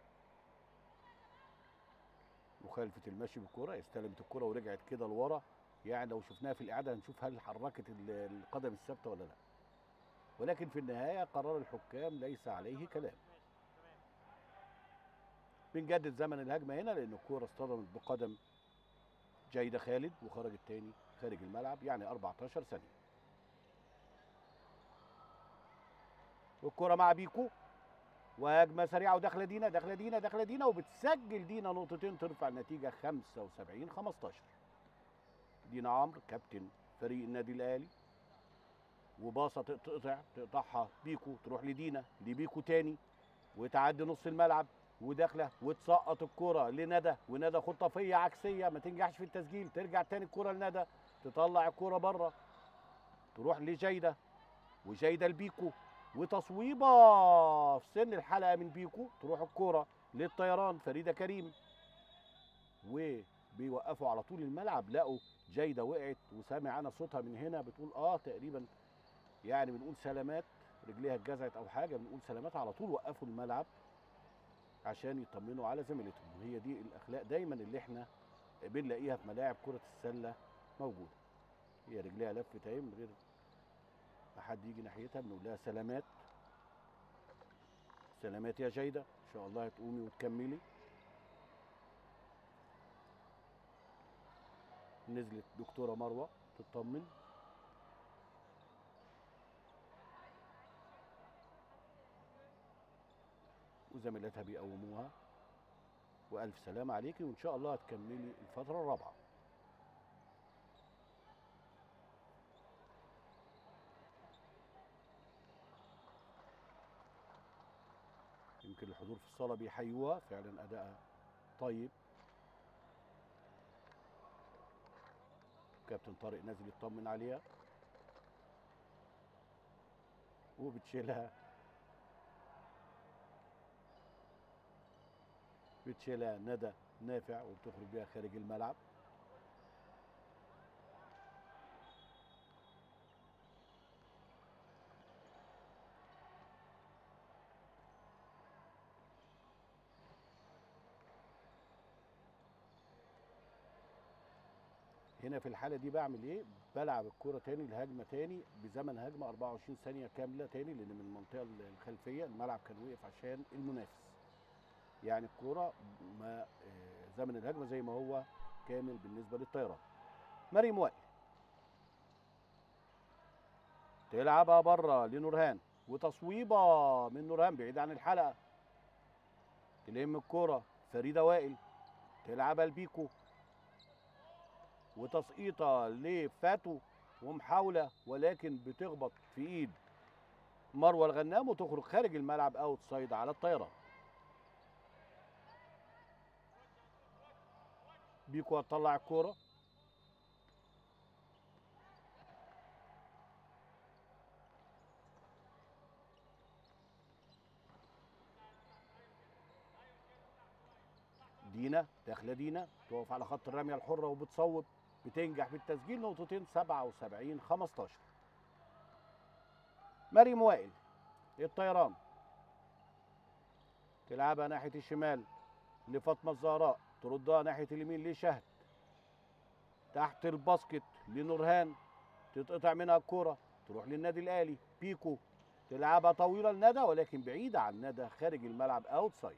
مخالفه المشي بالكره استلمت الكره ورجعت كده لورا يعني لو شفناها في الاعاده هنشوف هل حركت ال- القدم الثابته ولا لا ولكن في النهايه قرار الحكام ليس عليه كلام بنجدد زمن الهجمه هنا لان الكوره اصطدمت بقدم جيده خالد وخرجت تاني خارج الملعب يعني 14 ثانيه والكرة مع بيكو وهجمة سريعة وداخلة دينا داخلة دينا داخلة دينا وبتسجل دينا نقطتين ترفع النتيجة 75 15 دينا عمرو كابتن فريق النادي الأهلي وباصة تقطع تقطعها بيكو تروح لدينا لبيكو تاني وتعدي نص الملعب وداخله وتسقط الكرة لندى وندى خطافية عكسية ما تنجحش في التسجيل ترجع تاني الكرة لندى تطلع الكرة بره تروح لجيدة وجيدة لبيكو وتصويبه في سن الحلقه من بيكو تروح الكوره للطيران فريده كريم وبيوقفوا على طول الملعب لقوا جيده وقعت وسامع انا صوتها من هنا بتقول اه تقريبا يعني بنقول سلامات رجليها اتجزعت او حاجه بنقول سلامات على طول وقفوا الملعب عشان يطمنوا على زميلتهم وهي دي الاخلاق دايما اللي احنا بنلاقيها في ملاعب كره السله موجوده هي رجليها لفت اهي من غير ما حد يجي ناحيتها بنقول لها سلامات سلامات يا جيدة إن شاء الله هتقومي وتكملي نزلت دكتورة مروة تطمن وزميلاتها بيقوموها والف سلام عليكي وان شاء الله هتكملي الفتره الرابعه يمكن الحضور في الصاله بيحيوها فعلا ادائها طيب كابتن طارق نازل يطمن عليها وبتشيلها بتشيلها ندى نافع وبتخرج بيها خارج الملعب هنا في الحاله دي بعمل ايه بلعب الكره تاني الهجمه تاني بزمن هجمه 24 ثانيه كامله تاني لان من المنطقه الخلفيه الملعب كان وقف عشان المنافس يعني الكوره ما آه، زمن الهجمه زي ما هو كامل بالنسبه للطيران مريم وائل تلعبها بره لنورهان وتصويبه من نورهان بعيد عن الحلقه تلم الكوره فريده وائل تلعبها لبيكو وتسقيطه لفاتو ومحاوله ولكن بتخبط في ايد مروه الغنام وتخرج خارج الملعب اوت سايد على الطيران بيكو هتطلع الكوره دينا داخله دينا تقف على خط الرميه الحره وبتصوب بتنجح بالتسجيل نقطتين 77 15 مريم وائل الطيران تلعبها ناحيه الشمال لفاطمه الزهراء تردها ناحيه اليمين لشهد تحت الباسكت لنورهان تتقطع منها الكوره تروح للنادي الاهلي بيكو تلعبها طويله لندى ولكن بعيده عن ندى خارج الملعب اوت سايد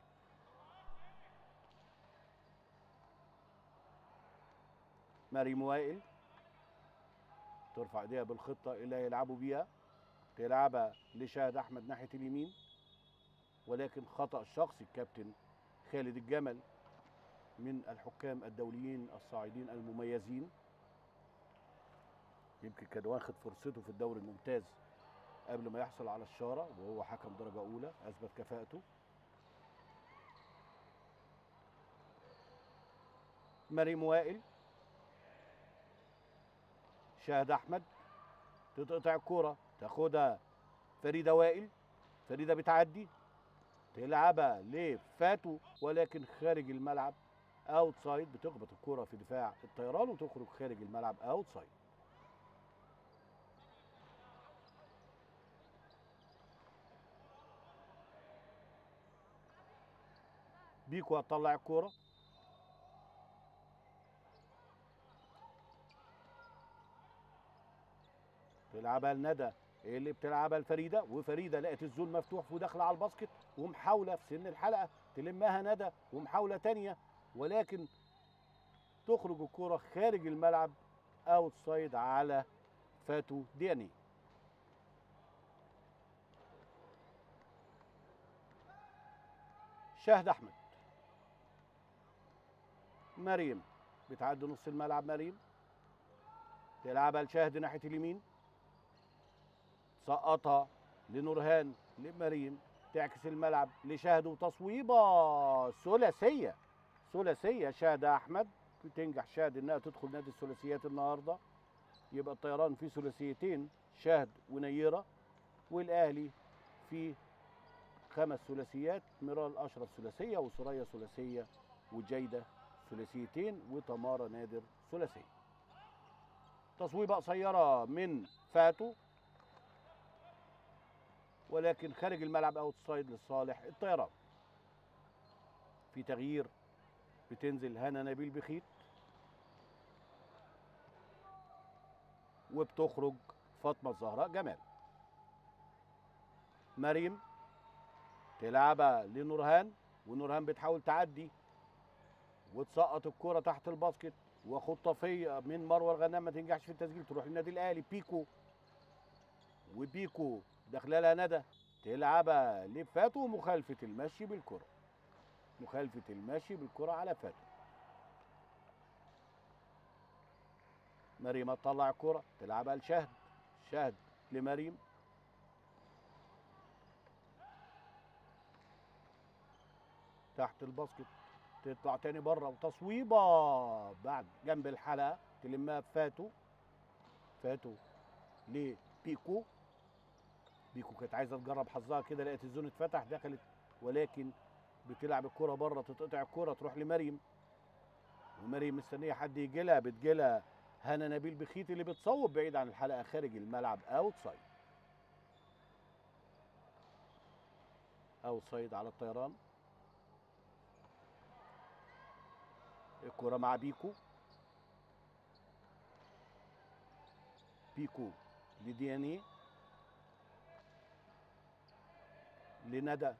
مريم وائل ترفع ايديها بالخطه اللي هيلعبوا بيها تلعبها لشاهد احمد ناحيه اليمين ولكن خطا شخصي الكابتن خالد الجمل من الحكام الدوليين الصاعدين المميزين يمكن كان واخد فرصته في الدوري الممتاز قبل ما يحصل على الشاره وهو حكم درجه اولى اثبت كفاءته مريم وائل شاهد احمد تتقطع الكوره تاخدها فريده وائل فريده بتعدي تلعبها لفاتو ولكن خارج الملعب اوت سايد بتخبط الكوره في دفاع الطيران وتخرج خارج الملعب اوت سايد بيكو هتطلع الكوره تلعبها لندى اللي بتلعبها لفريده وفريده لقت الزون مفتوح وداخله على الباسكت ومحاوله في سن الحلقه تلمها ندى ومحاوله تانية ولكن تخرج الكره خارج الملعب اوت سايد على فاتو دياني شاهد احمد مريم بتعدي نص الملعب مريم تلعبها لشاهد ناحيه اليمين سقطها لنورهان لمريم تعكس الملعب لشاهد وتصويبه ثلاثيه ثلاثيه شاهد احمد بتنجح شاهد انها تدخل نادي الثلاثيات النهارده يبقى الطيران فيه ثلاثيتين شاهد ونيره والاهلي فيه خمس ثلاثيات ميرال اشرف ثلاثيه وسوريا ثلاثيه وجيده ثلاثيتين وتمارا نادر ثلاثيه تصويبه قصيره من فاتو ولكن خارج الملعب اوت سايد لصالح الطيران في تغيير بتنزل هنا نبيل بخيت وبتخرج فاطمه الزهراء جمال مريم تلعبها لنورهان ونورهان بتحاول تعدي وتسقط الكرة تحت الباسكت وخطافية من مروة الغنام ما تنجحش في التسجيل تروح للنادي الأهلي بيكو وبيكو داخله لها ندى تلعبها لفاتو مخالفه المشي بالكره مخالفه المشي بالكره على فاتو مريم تطلع الكره تلعبها لشهد شهد لمريم تحت الباسكت تطلع تاني بره وتصويبه بعد جنب الحلقه تلمها فاتو فاتو لبيكو بيكو كانت عايزه تجرب حظها كده لقيت الزون اتفتح دخلت ولكن بتلعب الكره بره تتقطع الكره تروح لمريم ومريم مستنيه حد يجي لها بتجي لها هنا نبيل بخيت اللي بتصوب بعيد عن الحلقه خارج الملعب اوت سايد اوت سايد على الطيران الكرة مع بيكو بيكو لدياني لندى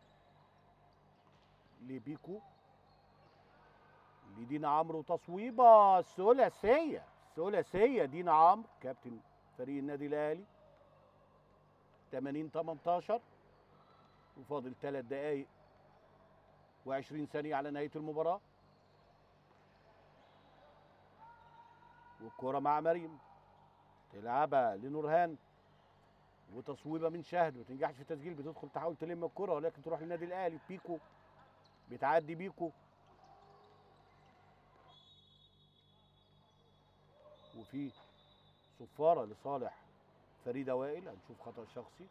لبيكو لدينا عمرو تصويبة ثلاثية ثلاثية دينا عمرو كابتن فريق النادي الأهلي 80 18 وفاضل ثلاث دقايق و20 ثانية على نهاية المباراة والكرة مع مريم تلعبها لنورهان وتصويبه من شهد ما تنجحش في التسجيل بتدخل تحاول تلم الكرة ولكن تروح للنادي الاهلي بيكو بتعدي بيكو وفي صفارة لصالح فريدة وائل هنشوف خطأ شخصي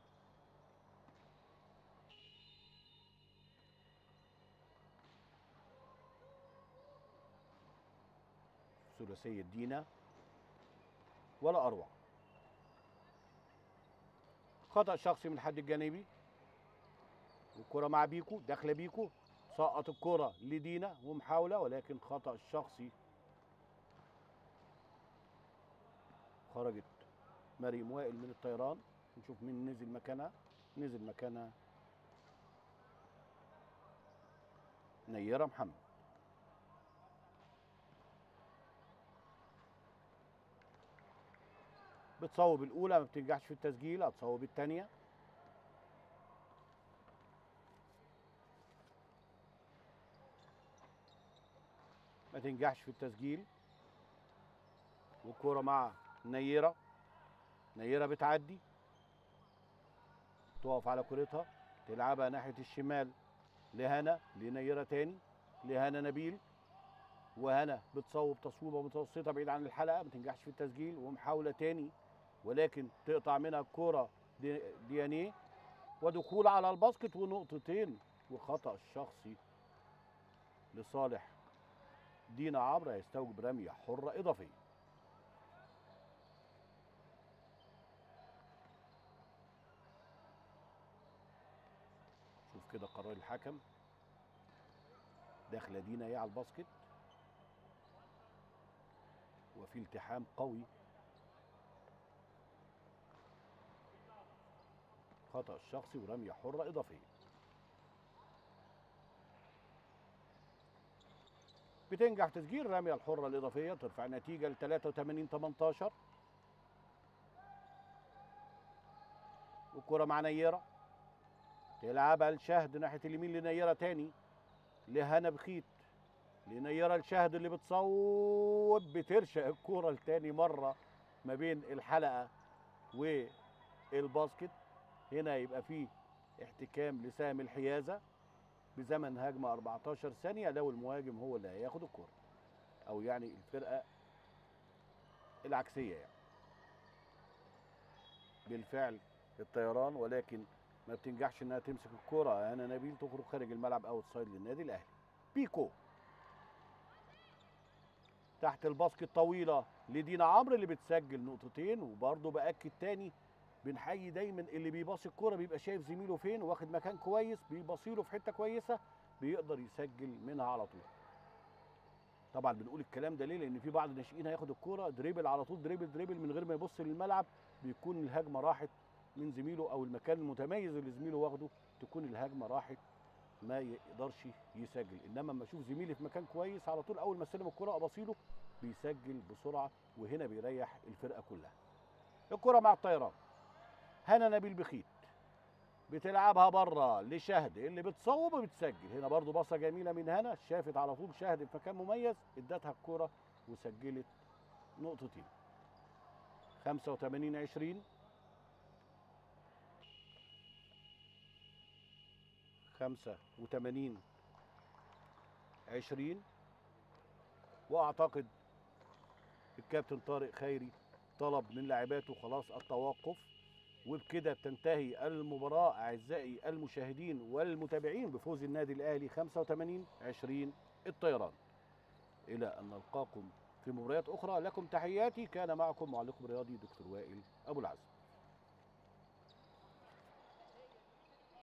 ثلاثية دينا ولا اروع خطا شخصي من الحد الجانبي والكره مع بيكو داخله بيكو سقط الكره لدينا ومحاوله ولكن خطا شخصي خرجت مريم وائل من الطيران نشوف مين نزل مكانها نزل مكانها نيره محمد بتصوب الاولى ما بتنجحش في التسجيل هتصوب الثانيه ما تنجحش في التسجيل والكرة مع نيرة نيرة بتعدي تقف على كرتها تلعبها ناحية الشمال لهنا لنيرة تاني لهنا نبيل وهنا بتصوب تصويبه متوسطه بعيد عن الحلقه ما تنجحش في التسجيل ومحاوله تاني ولكن تقطع منها الكوره دي ديانيه ودخول على الباسكت ونقطتين وخطا شخصي لصالح دينا عمرو هيستوجب رميه حره اضافيه شوف كده قرار الحكم داخله دينا ايه على الباسكت وفي التحام قوي خطأ الشخصي ورمية حرة إضافية بتنجح تسجيل الرمية الحرة الإضافية ترفع النتيجة ل 83 18 والكرة مع نيرة تلعبها لشهد ناحية اليمين لنيرة تاني لهنا بخيت لنيرة الشهد اللي بتصوب بترشق الكرة لتاني مرة ما بين الحلقة والباسكت هنا يبقى فيه احتكام لسهم الحيازة بزمن هجمة 14 ثانية لو المهاجم هو اللي هياخد الكرة أو يعني الفرقة العكسية يعني بالفعل الطيران ولكن ما بتنجحش انها تمسك الكرة هنا نبيل تخرج خارج الملعب اوت سايد للنادي الاهلي بيكو تحت الباسكت طويله لدينا عمرو اللي بتسجل نقطتين وبرضه باكد تاني بنحيي دايما اللي بيباصي الكوره بيبقى شايف زميله فين واخد مكان كويس بيباصي له في حته كويسه بيقدر يسجل منها على طول طبعا بنقول الكلام ده ليه لان في بعض الناشئين هياخد الكوره دريبل على طول دريبل دريبل من غير ما يبص للملعب بيكون الهجمه راحت من زميله او المكان المتميز اللي زميله واخده تكون الهجمه راحت ما يقدرش يسجل انما لما اشوف زميلي في مكان كويس على طول اول ما استلم الكره ابصيله بيسجل بسرعه وهنا بيريح الفرقه كلها الكره مع الطيران هنا نبيل بخيت بتلعبها بره لشهد اللي بتصوب وبتسجل هنا برضو باصه جميله من هنا شافت على طول شهد في مكان مميز ادتها الكره وسجلت نقطتين 85 20 85 20 واعتقد الكابتن طارق خيري طلب من لاعباته خلاص التوقف وبكده تنتهي المباراة أعزائي المشاهدين والمتابعين بفوز النادي الأهلي 85 20 الطيران إلى أن نلقاكم في مباريات أخرى لكم تحياتي كان معكم معلقكم الرياضي دكتور وائل أبو العزم